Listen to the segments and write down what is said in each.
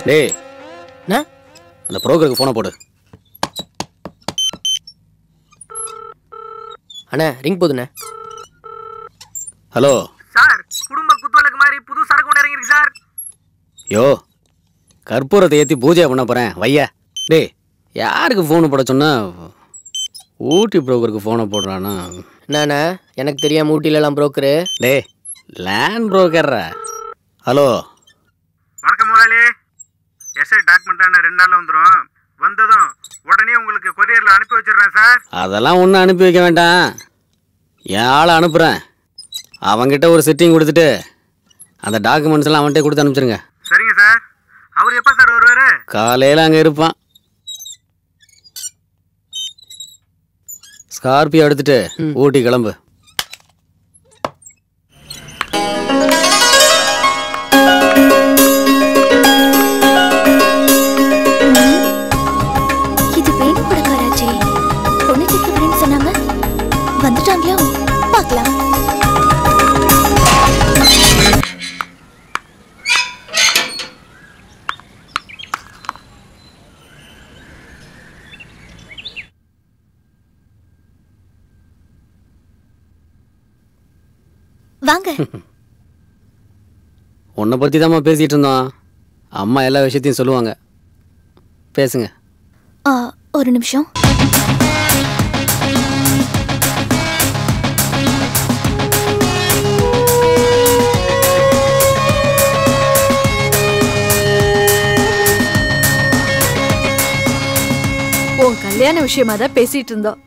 டேய் என்ன அந்த புரோக்கருக்கு ஃபோனை போடு அண்ணா ரிங் போதுண்ணே ஹலோ சார் குடும்ப குத்துவலுக்கு மாதிரி புது சரக்கு ஒன்று இறங்கிருக்கு சார் யோ கற்பூரத்தை ஏற்றி பூஜை பண்ண போகிறேன் வையா டேய் யாருக்கு ஃபோனு போட சொன்னா ஊட்டி புரோக்கருக்கு ஃபோனை போடுறானா என்னண்ணே எனக்கு தெரியாம ஊட்டிலலாம் புரோக்கரு டேய் லேண்ட் புரோக்கர்ரா ஹலோ வணக்கம் முதலாளி எஸ்ஐ டாக்குமெண்ட் ரெண்டு நாளில் வந்துடும் வந்ததும் உடனே உங்களுக்கு கொரியரில் அனுப்பி வச்சிடுறேன் சார் அதெல்லாம் ஒன்றும் அனுப்பி வைக்க வேண்டாம் என் ஆளை அனுப்புகிறேன் அவன்கிட்ட ஒரு செட்டிங் கொடுத்துட்டு அந்த டாக்குமெண்ட்ஸ் எல்லாம் அவன்கிட்ட கொடுத்து அனுப்பிச்சிருங்க சரிங்க சார் அவர் எப்போ சார் வருவார் காலையில் அங்கே இருப்பான் ஸ்கார்பியோ எடுத்துட்டு ஊட்டி கிளம்பு இது வேணும் படக்காராச்சே பொண்ணு கேட்க வரேன்னு சொன்னாங்க வந்துட்டாங்களோ பார்க்கலாம் வாங்க உன்னை பற்றி தாம்மா பேசிகிட்டு இருந்தோம் அம்மா எல்லா விஷயத்தையும் சொல்லுவாங்க பேசுங்க ஆ, ஒரு நிமிஷம் உன் கல்யாண விஷயமா தான் பேசிட்டு இருந்தோம்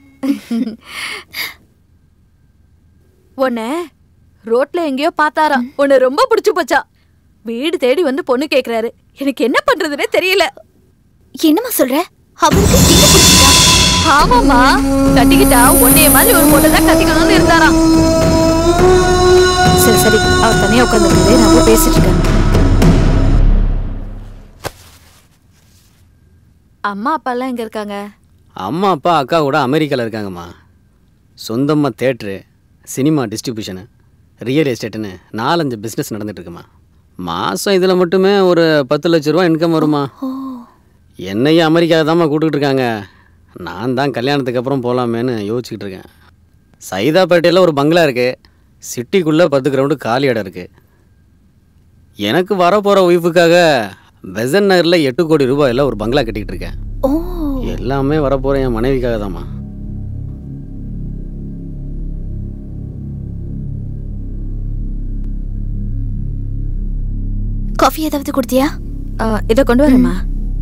உன்னை ரோட்ல எங்கேயோ பார்த்தாராம் உன்னை ரொம்ப பிடிச்சு போச்சா வீடு தேடி வந்து பொண்ணு கேக்குறாரு எனக்கு என்ன பண்றதுன்னே தெரியல என்னம்மா சொல்ற அவருக்கு என்ன பிடிச்சிட்டா ஆமாமா கட்டிக்கிட்டா உன்னைய மாதிரி ஒரு பொண்ணு தான் கட்டிக்கணும்னு இருந்தாராம் சரி சரி அவர் தனியா உட்காந்துருக்காரு நான் போய் பேசிட்டு இருக்கேன் அம்மா அப்பா எல்லாம் எங்க இருக்காங்க அம்மா அப்பா அக்கா கூட அமெரிக்காவில் இருக்காங்கம்மா சொந்தமாக தேட்ரு சினிமா டிஸ்ட்ரிபியூஷனு ரியல் எஸ்டேட்டுன்னு நாலஞ்சு பிஸ்னஸ் நடந்துட்டுருக்குமா மாதம் இதில் மட்டுமே ஒரு பத்து லட்ச ரூபா இன்கம் வருமா என்னையும் அமெரிக்காவை தாம்மா கூப்பிட்டுட்டு இருக்காங்க நான் தான் கல்யாணத்துக்கு அப்புறம் போகலாமேன்னு யோசிச்சுக்கிட்டு இருக்கேன் சைதாப்பேட்டையில் ஒரு பங்களா இருக்குது சிட்டிக்குள்ளே பத்து கிரவுண்டு காலி இடம் இருக்குது எனக்கு வரப்போகிற ஒய்ஃபுக்காக பெசன் நகரில் எட்டு கோடி ரூபாயில் ஒரு பங்களா கட்டிக்கிட்டு இருக்கேன் ஓ எல்லாமே வரப்போற என் மனைவிக்காக தாம்மா காஃபி ஏதாவது கொடுத்தியா இதை கொண்டு வரேம்மா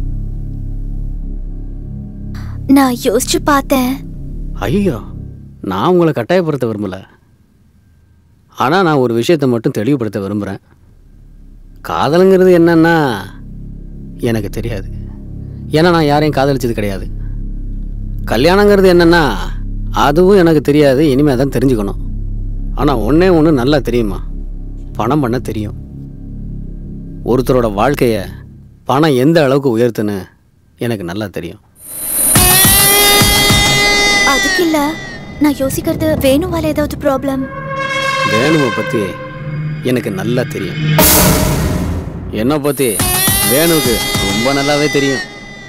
நான் யோசிச்சு பார்த்தேன் ஐயோ நான் உங்களை கட்டாயப்படுத்த விரும்பல ஆனால் நான் ஒரு விஷயத்தை மட்டும் தெளிவுபடுத்த விரும்புகிறேன் காதலுங்கிறது என்னன்னா எனக்கு தெரியாது ஏன்னா நான் யாரையும் காதலிச்சது கிடையாது கல்யாணங்கிறது என்னன்னா அதுவும் எனக்கு தெரியாது இனிமேல் தான் தெரிஞ்சுக்கணும் ஆனால் ஒன்றே ஒன்று நல்லா தெரியுமா பணம் பண்ண தெரியும் ஒருத்தரோட வாழ்க்கையை பணம் எந்த அளவுக்கு உயர்த்துன்னு எனக்கு நல்லா தெரியும் அதுக்கு இல்ல நான் யோசிக்கிறது வேணுவால ஏதாவது ப்ராப்ளம் வேணுவை பற்றி எனக்கு நல்லா தெரியும் என்னை பற்றி வேணுவுக்கு ரொம்ப நல்லாவே தெரியும்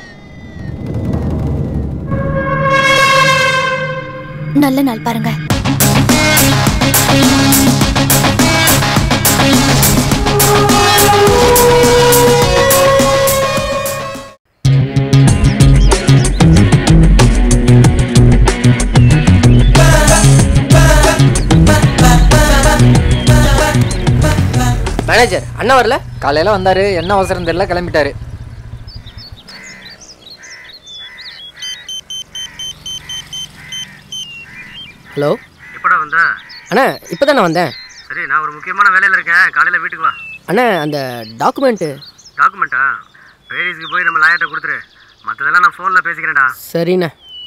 நல்ல நாள் பாருங்க மேனேஜர் அண்ணா வரல காலையில வந்தாரு என்ன அவசரம் தெரியல கிளம்பிட்டாரு ஹலோ எப்படா வந்த அண்ணா இப்போ தானே வந்தேன் சரி நான் ஒரு முக்கியமான வேலையில் இருக்கேன் காலையில் வீட்டுக்கு வா அண்ணா அந்த டாக்குமெண்ட்டு டாக்குமெண்ட்டா பேரிஸ்க்கு போய் நம்ம லாயர்கிட்ட கொடுத்துரு மற்றதெல்லாம் நான் ஃபோனில் பேசிக்கிறேன்டா சரிண்ணே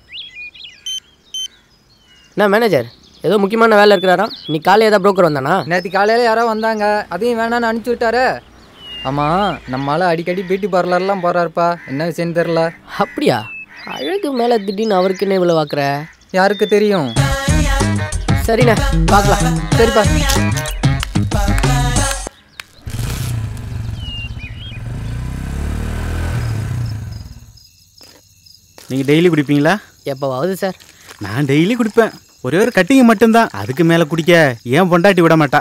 அண்ணா மேனேஜர் ஏதோ முக்கியமான வேலை இருக்கிறாராம் இன்னைக்கு காலையில் ஏதாவது புரோக்கர் வந்தானா நேற்று காலையில யாரோ வந்தாங்க அதையும் வேணான்னு அனுப்பிச்சு விட்டாரு ஆமா நம்மளால அடிக்கடி பியூட்டி பார்லர்லாம் போறாருப்பா என்ன விஷயம் தெரியல அப்படியா அழகு மேலே திடீர்னு அவருக்கு என்ன இவ்வளோ பார்க்குற யாருக்கு தெரியும் சரிண்ணே பார்க்கலாம் சரிப்பா நீங்கள் டெய்லி குடிப்பீங்களா எப்போவாவது சார் நான் டெய்லி குடிப்பேன் ஒரே ஒரு கட்டிங் மட்டும்தான் அதுக்கு மேலே குடிக்க ஏன் பொண்டாட்டி விட மாட்டா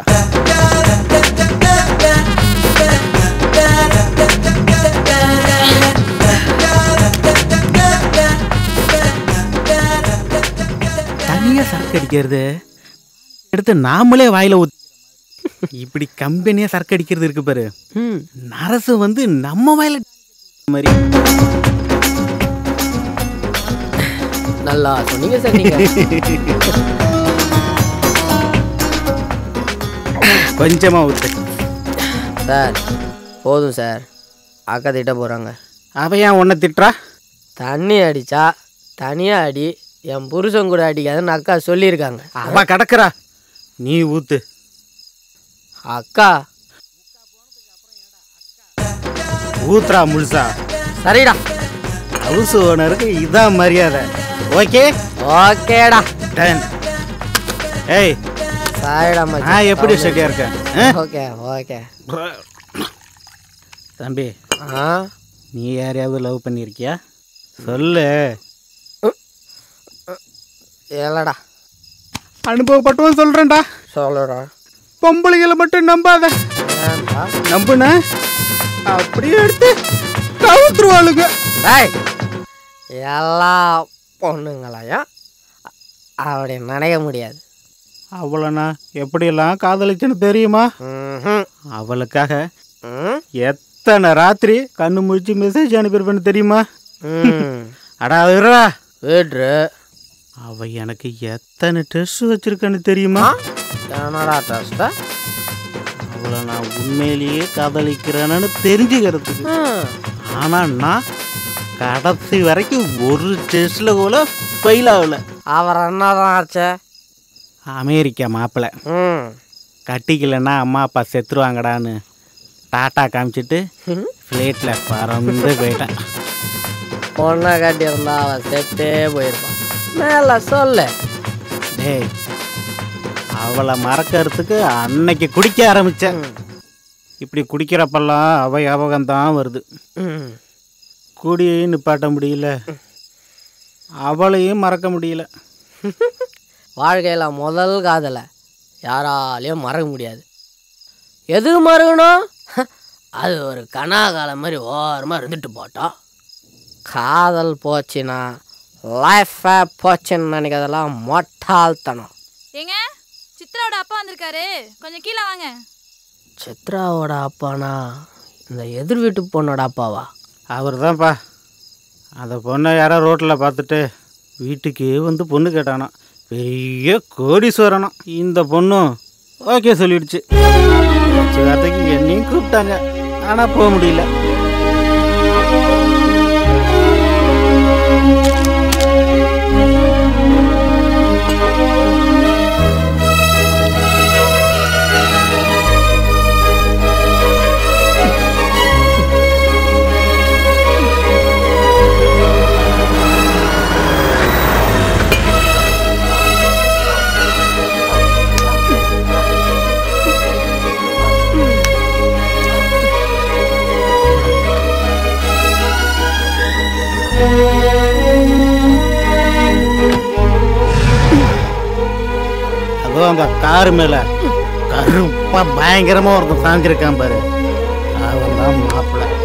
தனியாக சரக்கு அடிக்கிறது எடுத்து நாமளே வாயில ஊத் இப்படி கம்பெனியாக சரக்கு அடிக்கிறது இருக்கு பாரு ம் நரசு வந்து நம்ம வாயில மாதிரி நல்லா சொன்னீங்க சார் நீங்கள் கொஞ்சமா ஊத்து சார் போதும் சார் அக்கா திட்ட போகிறாங்க அவ ஏன் உன்னை திட்டுறா தண்ணி அடித்தா தனியாக அடி என் புருஷன் கூட அடிக்காதுன்னு அக்கா சொல்லியிருக்காங்க அவ கடக்குறா நீ ஊத்து அக்கா ஊத்துறா முழுசா சரிடா ஹவுஸ் ஓனருக்கு இதான் மரியாதை ஓகே ஓகேடா டன் ஏய் சாரிடா மச்சான் நான் எப்படி ஸ்டடியா இருக்கேன் ஆ? ஓகே ஓகே தம்பி ஆ நீ யாரையாவது லவ் பண்ணியிருக்கியா சொல்லு இல்லைடா அனுபவப்பட்டவன் சொல்றேன்டா சொல்லுடா பொம்பளைகளை மட்டும் நம்பாத ஏன்டா நம்புன அப்படியே எடுத்து கவுத்துருவாளுங்க டேய் எல்லா பொண்ணுங்களையும் அப்படி நினைக்க முடியாது அவளை நான் எப்படியெல்லாம் காதலிச்சேன்னு தெரியுமா ம்ஹும். அவளுக்காக ம் எத்தனை ராத்திரி கண்ணு முழிச்சு மெசேஜ் அனுப்பியிருப்பேன்னு தெரியுமா ம் அடா இருடா வீட்ரு அவ எனக்கு எத்தனை டெஸ்ட் வச்சிருக்கேன்னு தெரியுமா என்னடா டஸ்ட்டா அவளை நான் உண்மையிலேயே காதலிக்கிறேன்னு தெரிஞ்சுக்கிறதுக்கு ஆனா நான் கடைசி வரைக்கும் ஒரு டெஸ்ட்ல கூட ஃபெயில் ஆகல அவர் என்னதான் ஆச்சு அமெரிக்கா மாப்பிள்ளை ம் கட்டிக்கலைன்னா அம்மா அப்பா செத்துருவாங்கடான்னு டாட்டா காமிச்சிட்டு ஃப்ளைட்டில் பறந்து போயிட்டேன் பொண்ணை கட்டியிருந்தா அவன் செத்தே போயிருப்பான் மேல சொல்லு டேய் அவளை மறக்கறதுக்கு அன்னைக்கு குடிக்க ஆரம்பித்தேன் இப்படி குடிக்கிறப்பெல்லாம் அவ ஞாபகம் தான் வருது ம் குடியையும் நிப்பாட்ட முடியல அவளையும் மறக்க முடியல வாழ்க்கையில் முதல் காதலை யாராலையும் மறக்க முடியாது எது மறக்கணும் அது ஒரு கனாகாலம் மாதிரி ஓரமாக இருந்துட்டு போட்டோம் காதல் போச்சுன்னா லைஃபை போச்சுன்னு நினைக்கிறதெல்லாம் மொட்டாள்தனம் ஏங்க சித்ராவோட அப்பா வந்திருக்காரு கொஞ்சம் கீழே வாங்க சித்ராவோட அப்பானா இந்த எதிர் வீட்டு பொண்ணோட அப்பாவா அவர் தான்ப்பா அந்த பொண்ணை யாரோ ரோட்டில் பார்த்துட்டு வீட்டுக்கு வந்து பொண்ணு கேட்டானா பெரிய கோடீஸ்வரனா இந்த பொண்ணும் ஓகே சொல்லிடுச்சு நிச்சயதார்த்தத்துக்கு என்னையும் கூப்பிட்டாங்க ஆனால் போக முடியல அதுவும் அந்த கார் மேல கருப்பா பயங்கரமா ஒருத்தன் சாஞ்சிருக்கான் பாரு அவன் தான் மாப்பிள்ளை